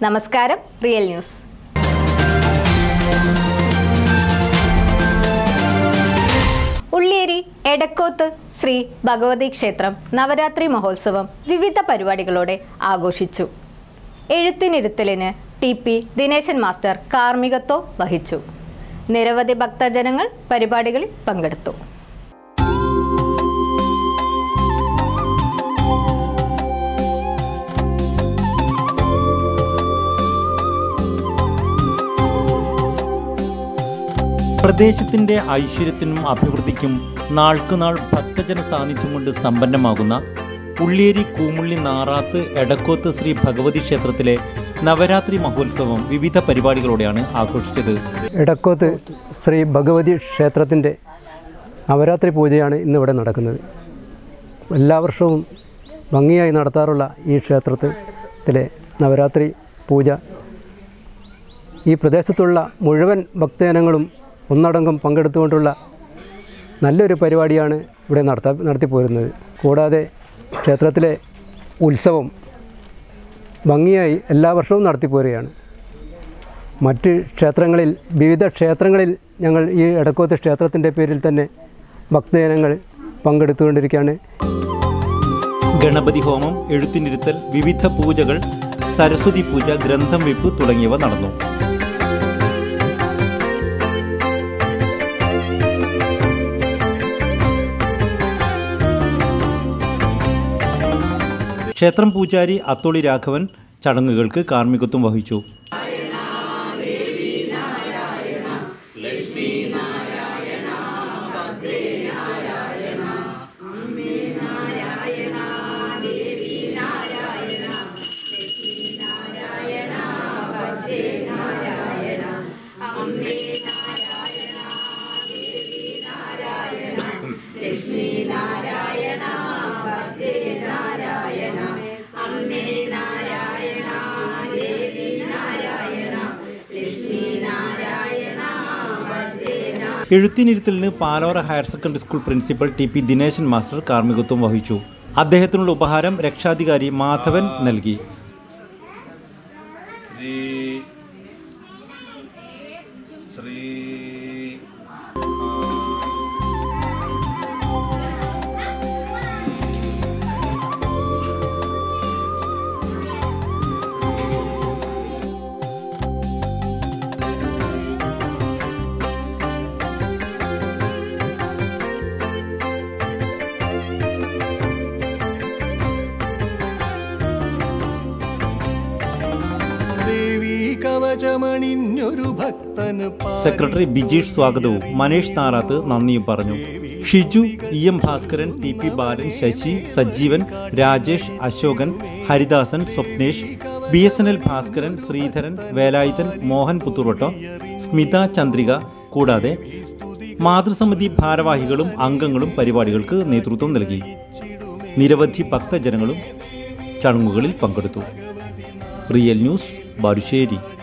നമസ്കാരം real news Ulliyeri Edakkoth Shri Bhagavathi ക്ഷേത്രം നവരാത്രി മഹോത്സവം വിവിധ പരിപാടികളോടെ ആഘോഷിച്ചു എഴുത്തിനിരുത്തലിന് ടി പി ദിനേശൻ മാസ്റ്റർ കാർമ്മികത്വം വഹിച്ചു നിരവധി ഭക്തജനങ്ങൾ പരിപാടികളിൽ പങ്കെടുത്തു പ്രദേശത്തിന്റെ ഐശ്വര്യത്തിനും അഭിവൃദ്ധിക്കും നാൾക്കുനാൾ ഭക്തജന സാന്നിധ്യം കൊണ്ട് സമ്പന്നമാകുന്ന ഉള്ളിയേരി കൂമുള്ളി നാറാത്ത് എടക്കോത്ത് ശ്രീ ഭഗവതി ക്ഷേത്രത്തിലെ നവരാത്രി മഹോത്സവം വിവിധ പരിപാടികളോടെയാണ് ആഘോഷിച്ചത് എടക്കോത്ത് ശ്രീ ഭഗവതി ക്ഷേത്രത്തിൻ്റെ നവരാത്രി പൂജയാണ് ഇന്നിവിടെ നടക്കുന്നത് എല്ലാ വർഷവും ഭംഗിയായി നടത്താറുള്ള ഈ ക്ഷേത്രത്തിലെ നവരാത്രി പൂജ ഈ പ്രദേശത്തുള്ള മുഴുവൻ ഭക്തജനങ്ങളും ഒന്നടങ്കം പങ്കെടുത്തുകൊണ്ടുള്ള നല്ലൊരു പരിപാടിയാണ് ഇവിടെ നടത്താ നടത്തിപ്പോരുന്നത് കൂടാതെ ക്ഷേത്രത്തിലെ ഉത്സവം ഭംഗിയായി എല്ലാ വർഷവും നടത്തിപ്പോരുകയാണ് മറ്റ് ക്ഷേത്രങ്ങളിൽ വിവിധ ക്ഷേത്രങ്ങളിൽ ഞങ്ങൾ ഈ എടക്കോത്ത് ക്ഷേത്രത്തിൻ്റെ പേരിൽ തന്നെ ഭക്തജനങ്ങൾ പങ്കെടുത്തുകൊണ്ടിരിക്കുകയാണ് ഗണപതി ഹോമം എഴുത്തിനിരുത്തൽ വിവിധ പൂജകൾ സരസ്വതി പൂജ ഗ്രന്ഥം വെപ്പ് തുടങ്ങിയവ നടന്നു ക്ഷേത്രം പൂജാരി അത്തോളി രാഘവൻ ചടങ്ങുകൾക്ക് കാർമ്മികത്വം വഹിച്ചു എഴുത്തിനിരുത്തലിന് Palora higher secondary school principal T P Dineshan master കാർമ്മികത്വം വഹിച്ചു അദ്ദേഹത്തിനുള്ള ഉപഹാരം രക്ഷാധികാരി മാധവൻ നൽകി ശ്രീ ശ്രീ ദേവീ കവചമണിഞ്ഞൊരു ഭക്തന് സെക്രട്ടറി ബിജീഷ് സ്വാഗതവും മനേഷ് നാറാത്ത് നന്ദിയും പറഞ്ഞു Shiju E M Bhaskaran T P Balan Sasi Sajeevan Rajesh Ashokan Haridasan Swapnesh B S N L Bhaskaran Sreedharan Velayudhan Mohan Puthurvattam Smitha Chandrika കൂടാതെ മാതൃസമിതി ഭാരവാഹികളും അംഗങ്ങളും പരിപാടികൾക്ക് നേതൃത്വം നൽകി നിരവധി ഭക്തജനങ്ങളും ചടങ്ങുകളിൽ പങ്കെടുത്തു റിയൽ ന്യൂസ് ബാലുശ്ശേരി